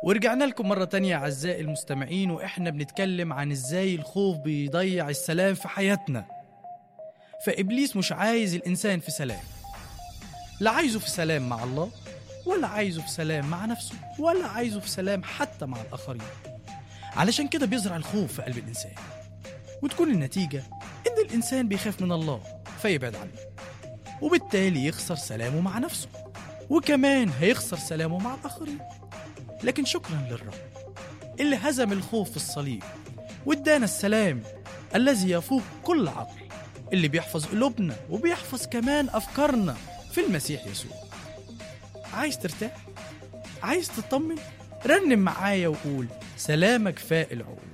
ورجعنا لكم مرة تانية أعزائي المستمعين وإحنا بنتكلم عن إزاي الخوف بيضيع السلام في حياتنا فإبليس مش عايز الإنسان في سلام لا عايزه في سلام مع الله ولا عايزه في سلام مع نفسه ولا عايزه في سلام حتى مع الآخرين علشان كده بيزرع الخوف في قلب الإنسان وتكون النتيجة إن الإنسان بيخاف من الله فيبعد عنه وبالتالي يخسر سلامه مع نفسه وكمان هيخسر سلامه مع الآخرين لكن شكرا للرب اللي هزم الخوف في الصليب وادانا السلام الذي يفوق كل عقل اللي بيحفظ قلوبنا وبيحفظ كمان أفكارنا في المسيح يسوع عايز ترتاح؟ عايز تطمن؟ رنم معايا وقول سلامك فاق العقول